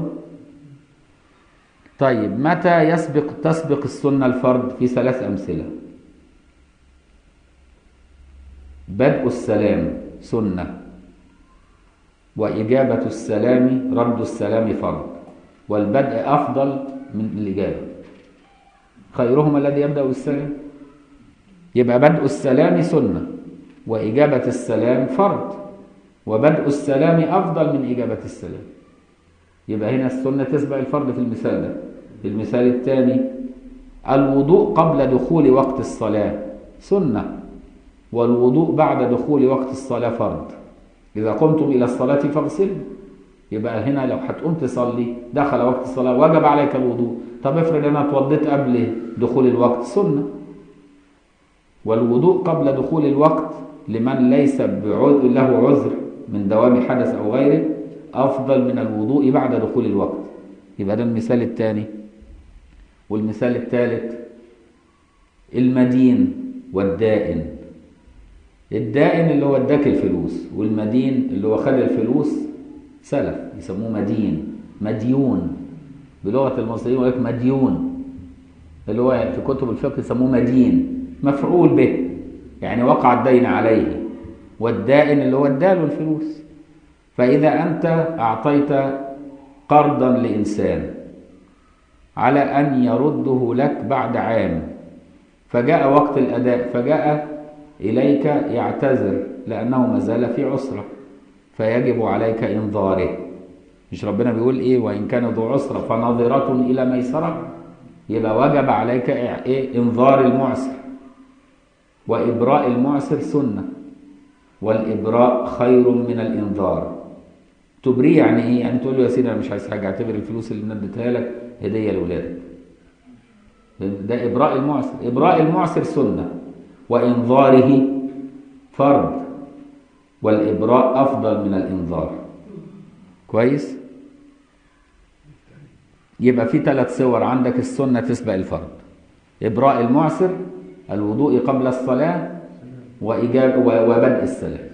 طيب متى يسبق تسبق السنة الفرض في ثلاث أمثلة بدء السلام سنة وإجابة السلام رد السلام فرض والبدء أفضل من الإجابة خيرهما الذي يبدأ بالسلام يبقى بدء السلام سنة وإجابة السلام فرض وبدء السلام أفضل من إجابة السلام يبقى هنا السنة تسبق الفرض في المثال ده المثال الثاني الوضوء قبل دخول وقت الصلاة سنة والوضوء بعد دخول وقت الصلاة فرض إذا قمتم إلى الصلاة فاغسلوا يبقى هنا لو هتقوم تصلي دخل وقت الصلاة وجب عليك الوضوء طب افرض أنا اتوضيت قبل دخول الوقت سنة والوضوء قبل دخول الوقت لمن ليس بعذر له عذر من دوام حدث أو غيره أفضل من الوضوء بعد دخول الوقت يبقى ده المثال الثاني والمثال الثالث المدين والدائن الدائن اللي هو اداك الفلوس والمدين اللي هو خد الفلوس سلف يسموه مدين مديون بلغة المصريين يقول لك مديون اللي هو في كتب الفقه يسموه مدين مفعول به يعني وقع الدين عليه والدائن اللي هو اداله الفلوس فإذا أنت أعطيت قرضا لإنسان على أن يرده لك بعد عام فجاء وقت الأداء فجاء إليك يعتذر لأنه ما زال في عسرة فيجب عليك إنظاره مش ربنا بيقول إيه وإن كان ذو عسرة فناظرة إلى ميسرة يبقى وجب عليك إيه إنظار المعسر وإبراء المعسر سنة والإبراء خير من الإنذار تبريه يعني إيه؟ يعني تقول له يا سيدي أنا مش عايز حاجة اعتبر الفلوس اللي أنا اديتها لك هدية لأولادك ده إبراء المعسر إبراء المعسر سنة وإنظاره فرض والإبراء أفضل من الإنذار كويس يبقى في ثلاث صور عندك السنة تسبق الفرض إبراء المعسر الوضوء قبل الصلاة وإجاب وبدء السلام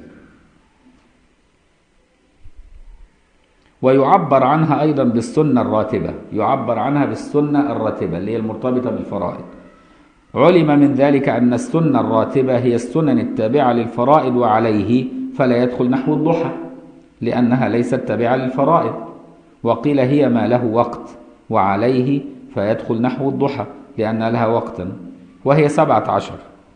ويعبر عنها أيضا بالسنة الراتبة يعبر عنها بالسنة الراتبة اللي هي المرتبطة بالفرائض علم من ذلك أن السنة الراتبة هي السنن التابعة للفرائض وعليه فلا يدخل نحو الضحى لأنها ليست تابعة للفرائض وقيل هي ما له وقت وعليه فيدخل نحو الضحى لأن لها وقتا وهي سبعة عشر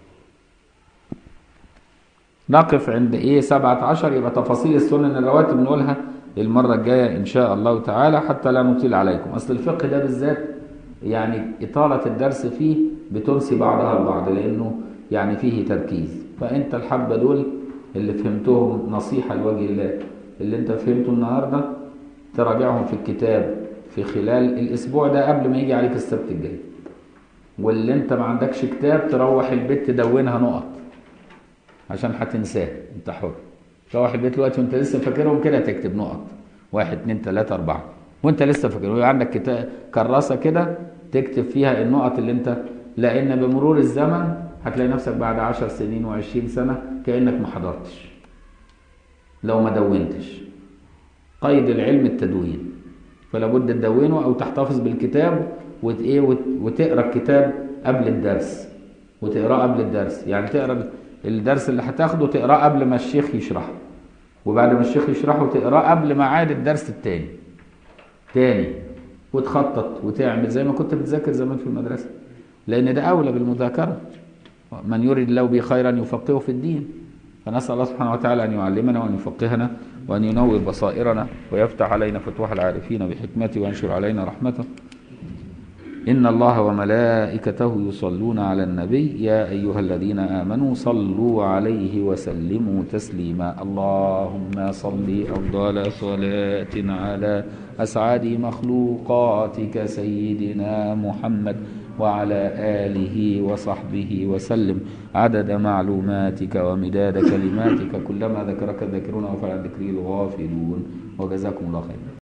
نقف عند ايه سبعة عشر يبقى تفاصيل السنن الرواتب نقولها المرة الجاية إن شاء الله تعالى حتى لا نطيل عليكم أصل الفقه ده بالذات يعني إطالة الدرس فيه بتنسي بعضها البعض لأنه يعني فيه تركيز فأنت الحبة دول اللي فهمتهم نصيحة لوجه الله اللي أنت فهمته النهاردة تراجعهم في الكتاب في خلال الأسبوع ده قبل ما يجي عليك السبت الجاي واللي أنت ما عندكش كتاب تروح البيت تدونها نقط عشان هتنساه أنت حر تروح البيت دلوقتي وانت لسه فاكرهم كده تكتب نقط واحد اتنين تلاته اربعه وانت لسه فاكرهم ويبقى عندك كتاب كراسه كده تكتب فيها النقط اللي انت لان بمرور الزمن هتلاقي نفسك بعد عشر سنين وعشرين سنه كانك ما حضرتش لو ما دونتش قيد العلم التدوين فلا بد تدونه او تحتفظ بالكتاب وت ايه وتقرا الكتاب قبل الدرس وتقراه قبل الدرس يعني تقرا الدرس اللي هتاخده تقراه قبل ما الشيخ يشرحه وبعد ما الشيخ يشرحه تقراه قبل ميعاد الدرس التاني تاني وتخطط وتعمل زي ما كنت بتذاكر زمان في المدرسة لأن ده أولى بالمذاكرة من يريد الله به خيرا يفقهه في الدين فنسأل الله سبحانه وتعالى أن يعلمنا وأن يفقهنا وأن ينور بصائرنا ويفتح علينا فتوح العارفين بحكمته وينشر علينا رحمته إن الله وملائكته يصلون على النبي يا أيها الذين آمنوا صلوا عليه وسلموا تسليما اللهم صل أفضل صلاة على أسعد مخلوقاتك سيدنا محمد وعلى آله وصحبه وسلم عدد معلوماتك ومداد كلماتك كلما ذكرك الذاكرون وفعل ذكري الغافلون وجزاكم الله خيرا